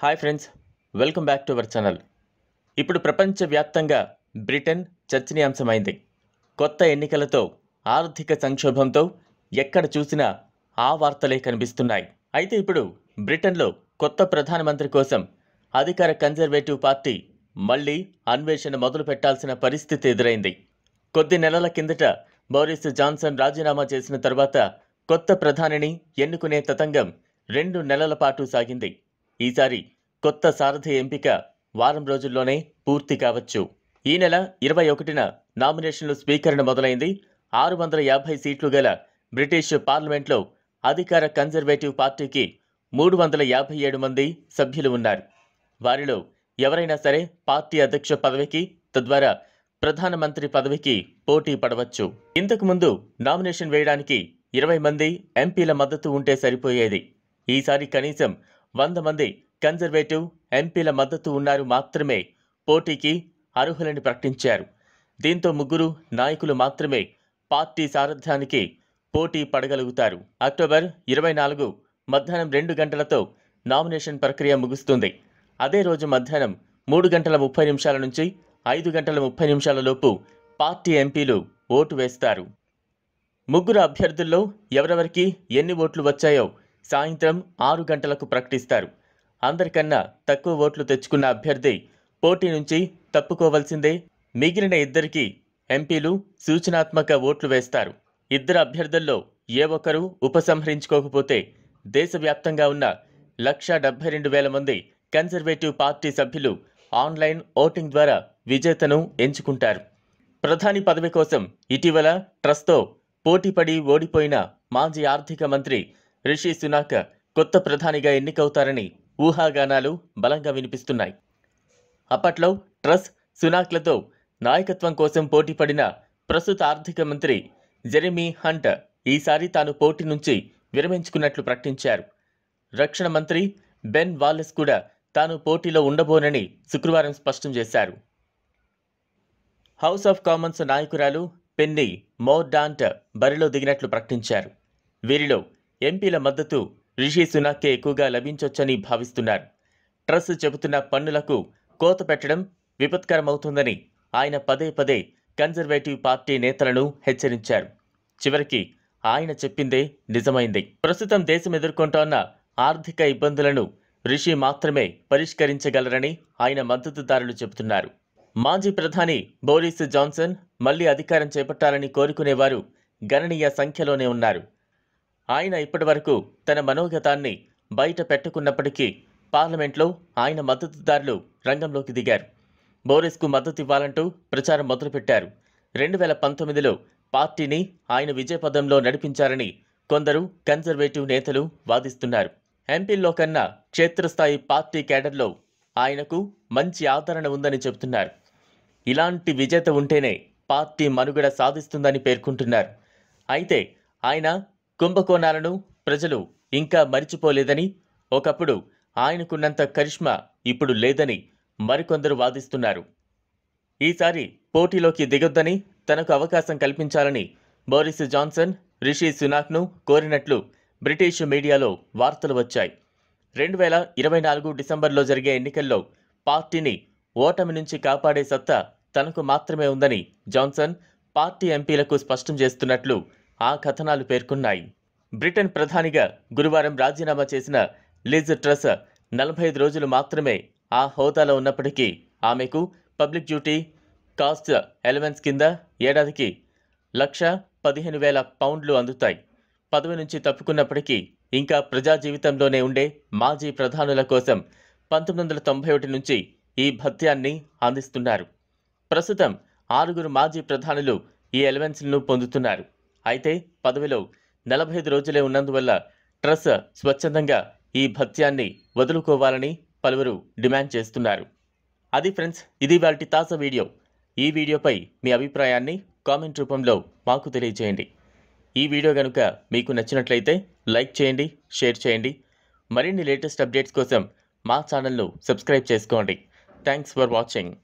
hi friends welcome back to our channel ఇప్పుడు ప్రపంచవ్యాప్తంగా Britain చర్చనీయాంశమైంది కొత్త ఎన్నికలతో ఆర్థిక సంక్షోభంతో ఎక్కడ చూసినా ఆ వార్తలే కనిపిస్తున్నాయి అయితే ఇప్పుడు బ్రిటన్లో కొత్త ప్రధానమంత్రి కోసం అధికార కన్జర్వేటివ్ పార్టీ మళ్ళీ అన్వేషణ మొదలు పెట్టాల్సిన పరిస్థితి ఎదురైంది కొద్ది నెలల కిందట బోరిస్ జాన్సన్ రాజీనామా చేసిన తర్వాత కొత్త ప్రధానిని ఎన్నుకునే తతంగం రెండు నెలల పాటు సాగింది ఈసారి కొత్త సారథి ఎంపిక వారం రోజుల్లోనే పూర్తి కావచ్చు ఈ నెల ఇరవై ఒకటిన నామినేషన్లు స్వీకరణ మొదలైంది ఆరు వందల యాభై సీట్లు గల బ్రిటిష్ పార్లమెంట్లో అధికార కన్జర్వేటివ్ పార్టీకి మూడు వందల యాభై ఏడు మంది సభ్యులు ఉన్నారు వారిలో ఎవరైనా సరే పార్టీ అధ్యక్ష పదవికి తద్వారా ప్రధానమంత్రి పదవికి పోటీ పడవచ్చు ఇంతకు ముందు నామినేషన్ వేయడానికి ఇరవై మంది ఎంపీల మద్దతు ఉంటే సరిపోయేది ఈసారి కనీసం వంద మంది కన్జర్వేటివ్ ఎంపీల మద్దతు ఉన్నారు మాత్రమే పోటీకి అర్హులని ప్రకటించారు దీంతో ముగ్గురు నాయకులు మాత్రమే పార్టీ సారథ్యానికి పోటీ పడగలుగుతారు అక్టోబర్ ఇరవై నాలుగు మధ్యాహ్నం రెండు గంటలతో నామినేషన్ ప్రక్రియ ముగుస్తుంది అదే రోజు మధ్యాహ్నం మూడు గంటల ముప్పై నిమిషాల నుంచి ఐదు గంటల ముప్పై నిమిషాల లోపు పార్టీ ఎంపీలు ఓటు వేస్తారు ముగ్గురు అభ్యర్థుల్లో ఎవరెవరికి ఎన్ని ఓట్లు వచ్చాయో సాయంత్రం ఆరు గంటలకు ప్రకటిస్తారు అందరికన్నా తక్కువ ఓట్లు తెచ్చుకున్న అభ్యర్థి పోటీ నుంచి తప్పుకోవలసిందే మిగిలిన ఇద్దరికి ఎంపీలు సూచనాత్మక ఓట్లు వేస్తారు ఇద్దరు అభ్యర్థుల్లో ఏ ఒక్కరూ ఉపసంహరించుకోకపోతే దేశవ్యాప్తంగా ఉన్న లక్ష డెబ్బై రెండు వేల మంది కన్జర్వేటివ్ పార్టీ సభ్యులు ఆన్లైన్ ఓటింగ్ ద్వారా విజేతను ఎంచుకుంటారు ప్రధాని పదవి కోసం ఇటీవల ట్రస్ట్తో పోటీపడి ఓడిపోయిన మాజీ ఆర్థిక మంత్రి రిషి సునాక్ కొత్త ప్రధానిగా ఎన్నికవుతారని ఊహాగానాలు బలంగా వినిపిస్తున్నాయి అప్పట్లో ట్రస్ సునాక్లతో నాయకత్వం కోసం పోటీపడిన ప్రస్తుత ఆర్థిక మంత్రి జెరెమీ హంట్ ఈసారి తాను పోటీ నుంచి విరమించుకున్నట్లు ప్రకటించారు రక్షణ మంత్రి బెన్ వాలెస్ కూడా తాను పోటీలో ఉండబోనని శుక్రవారం స్పష్టం చేశారు హౌస్ ఆఫ్ కామన్స్ నాయకురాలు పెన్నీ మోర్డాంట్ బరిలో దిగినట్లు ప్రకటించారు వీరిలో ఎంపీల మద్దతు రిషి సునాక్కే ఎక్కువగా లభించొచ్చని భావిస్తున్నారు ట్రస్ చెబుతున్న పన్నులకు కోత పెట్టడం విపత్కరమవుతుందని ఆయన పదే పదే కన్జర్వేటివ్ పార్టీ నేతలను హెచ్చరించారు చివరికి ఆయన చెప్పిందే నిజమైంది ప్రస్తుతం దేశం ఎదుర్కొంటోన్న ఆర్థిక ఇబ్బందులను రిషి మాత్రమే పరిష్కరించగలరని ఆయన మద్దతుదారులు చెబుతున్నారు మాజీ ప్రధాని బోరిస్ జాన్సన్ మళ్లీ అధికారం చేపట్టాలని కోరుకునేవారు గణనీయ సంఖ్యలోనే ఉన్నారు ఆయన ఇప్పటివరకు తన మనోగతాన్ని బయట పెట్టుకున్నప్పటికీ పార్లమెంట్లో ఆయన మద్దతుదారులు రంగంలోకి దిగారు బోరిస్కు మద్దతు ఇవ్వాలంటూ ప్రచారం మొదలుపెట్టారు రెండు వేల పంతొమ్మిదిలో పార్టీని ఆయన విజయపదంలో నడిపించారని కొందరు కన్జర్వేటివ్ నేతలు వాదిస్తున్నారు ఎంపీల్లో కన్నా క్షేత్రస్థాయి పార్టీ కేడర్లో ఆయనకు మంచి ఆదరణ ఉందని చెబుతున్నారు ఇలాంటి విజేత ఉంటేనే పార్టీ మనుగడ సాధిస్తుందని పేర్కొంటున్నారు అయితే ఆయన కుంభకోణాలను ప్రజలు ఇంకా మరిచిపోలేదని ఒకప్పుడు ఆయనకున్నంత కరిష్మా ఇప్పుడు లేదని మరికొందరు వాదిస్తున్నారు ఈసారి పోటీలోకి దిగొద్దని తనకు అవకాశం కల్పించాలని బోరిస్ జాన్సన్ రిషి సునాక్ను కోరినట్లు బ్రిటిష్ మీడియాలో వార్తలు వచ్చాయి రెండు వేల ఇరవై నాలుగు డిసెంబర్లో జరిగే ఎన్నికల్లో పార్టీని ఓటమి నుంచి కాపాడే సత్తా తనకు మాత్రమే ఉందని జాన్సన్ పార్టీ ఎంపీలకు స్పష్టం చేస్తున్నట్లు ఆ కథనాలు పేర్కొన్నాయి బ్రిటన్ ప్రధానిగా గురువారం రాజీనామా చేసిన లిజ్ ట్రస్ నలభై ఐదు రోజులు మాత్రమే ఆ హోదాలో ఉన్నప్పటికీ ఆమెకు పబ్లిక్ డ్యూటీ కాస్ట్ ఎలవెన్స్ కింద ఏడాదికి లక్ష పదిహేను వేల పౌండ్లు అందుతాయి పదవి నుంచి తప్పుకున్నప్పటికీ ఇంకా ప్రజా జీవితంలోనే ఉండే మాజీ ప్రధానుల కోసం పంతొమ్మిది వందల తొంభై ఒకటి నుంచి ఈ భత్యాన్ని అందిస్తున్నారు ప్రస్తుతం ఆరుగురు మాజీ ప్రధానులు ఈ ఎలవెన్స్లను పొందుతున్నారు అయితే పదవిలో నలభై ఐదు రోజులే ఉన్నందువల్ల ట్రస్ స్వచ్ఛందంగా ఈ భత్యాన్ని వదులుకోవాలని పలువురు డిమాండ్ చేస్తున్నారు అది ఫ్రెండ్స్ ఇది వాటి తాజా వీడియో ఈ వీడియోపై మీ అభిప్రాయాన్ని కామెంట్ రూపంలో మాకు తెలియజేయండి ఈ వీడియో కనుక మీకు నచ్చినట్లయితే లైక్ చేయండి షేర్ చేయండి మరిన్ని లేటెస్ట్ అప్డేట్స్ కోసం మా ఛానల్ను సబ్స్క్రైబ్ చేసుకోండి థ్యాంక్స్ ఫర్ వాచింగ్